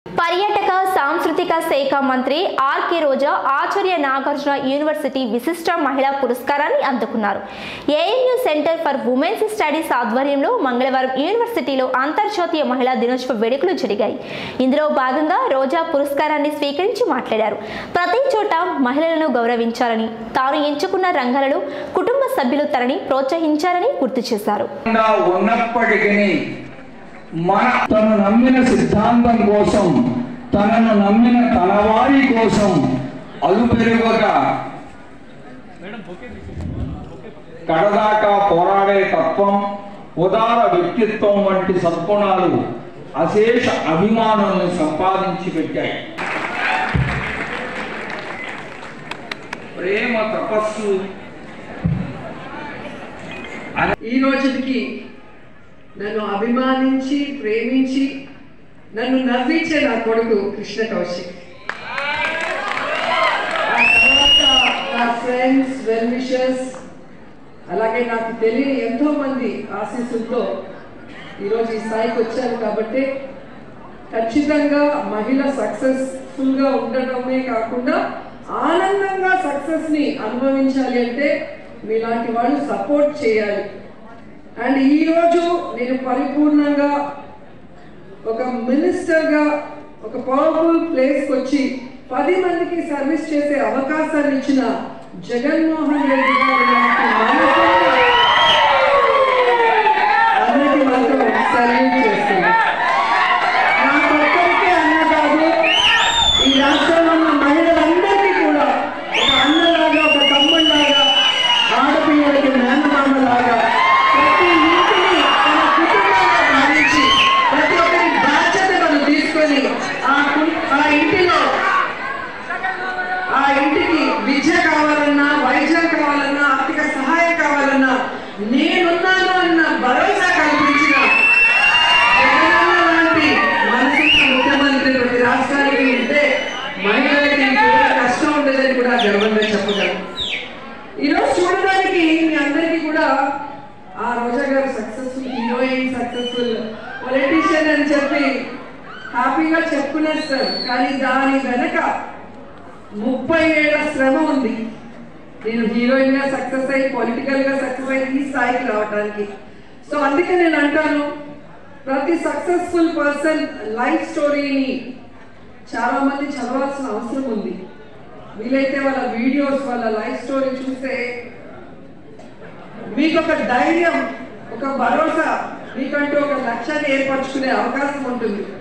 పర్యాటక సాంస్కృతిక శాఖ మంత్రి ఆర్కే రోజా ఆచార్య నాగార్జున యూనివర్సిటీ విశిష్ట మహిళా పురస్కారాన్ని అందుకున్నారు ANU centre for women's studies ఆధ్వర్యంలో మంగళవారం యూనివర్సిటీలో అంతర్జాతీయ మహిళా దినోత్సవ వేడుకలు జరిగాయి ఇందులో భాగంగా రోజా పురస్కారాన్ని స్వీకరించి మాట్లాడారు ప్రతి చోట మహిళలను గౌరవించాలని తాను ఎంచుకున్న రంగాలలో కుటుంబ సభ్యులు తనని ప్రోత్సహించారని గుర్తు చేశారు కాకుండా ఉన్నప్పటికీ మన తను నమ్మిన సిద్ధాంతం కోసం తనను నమ్మిన తన వారి కోసం అలుపెరుగక కడదాకా పోరాడే తత్వం ఉదార వ్యక్తిత్వం వంటి సద్గుణాలు అశేష అభిమానుల్ని సంపాదించి పెట్టాయి ప్రేమ తపస్సు ఈ రోజుకి నన్ను అభిమానించి ప్రేమించి నన్ను నవ్వించే నా కొడుకు కృష్ణ కౌశిక్ ఆ తర్వాత నా ఫ్రెండ్స్ వెల్ విషర్స్ అలాగే నాకు తెలియని ఎంతో మంది ఆశీస్సులతో ఈరోజు ఈ స్థాయికి వచ్చాను కాబట్టి ఖచ్చితంగా మహిళ సక్సెస్ఫుల్ గా ఉండటమే కాకుండా ఆనందంగా సక్సెస్ ని అనుభవించాలి అంటే మీలాంటి వాళ్ళు సపోర్ట్ చేయాలి అండ్ ఈ రోజు నేను పరిపూర్ణంగా ఒక మినిస్టర్ గా ఒక పవర్ఫుల్ ప్లేస్ కి వచ్చి పది మందికి సర్వీస్ చేసే అవకాశాన్ని ఇచ్చిన జగన్మోహన్ రెడ్డి గారి లాంటి మనసుని అందరికీ మాత్రం సల్యూట్ చేస్తున్నాను నాకు ఒక్కరికే అన్న కాదు ఈ రాష్ట్రంలో ఉన్న మహిళలందరికీ కూడా ఒక అన్నలాగా ఒక తమ్ముళ్ళలాగా ఆడపిల్లలకి మేనమామలాగా ప్రతి ఇంటిని తన కుటుంబంగా భావించి ప్రతి ఒక్కరి బాధ్యతలను తీసుకొని ఆ కు- ఆ ఇంటిలో ఆ ఇంటికి విద్య కావాలన్నా వైద్యం కావాలన్నా ఆర్థిక సహాయం కావాలన్నా నేనున్నాను అన్న భరోసా కల్పించిన జగనన్న లాంటి మనసున్న ముఖ్యమంత్రి ప్రతి రాష్ట్రానికి ఉంటే మహిళలకి కూడా కష్టం ఉండదని కూడా గర్వంగా చెప్పగలను ఈరోజు చూడడానికి మీ అందరికీ కూడా ఆ రోజా గారు సక్సెస్ఫుల్ హీరోయిన్ సక్సెస్ఫుల్ పొలిటీషియన్ అని చెప్పి హ్యాపీగా చెప్పుకునేస్తారు కానీ దాని వెనక ముప్పై ఏళ్ల శ్రమ ఉంది నేను హీరోయిన్ గా సక్సెస్ అయ్యి పొలిటికల్ గా సక్సెస్ అయ్యి ఈ స్థాయికి రావడానికి సో అందుకే నేను అంటాను ప్రతి సక్సెస్ఫుల్ పర్సన్ లైఫ్ స్టోరీని చాలా మంది చదవాల్సిన అవసరం ఉంది వీలైతే వాళ్ళ వీడియోస్ వాళ్ళ లైఫ్ స్టోరీ చూస్తే మీకు ఒక ధైర్యం ఒక భరోసా మీకంటూ ఒక లక్ష్యాన్ని ఏర్పరచుకునే అవకాశం ఉంటుంది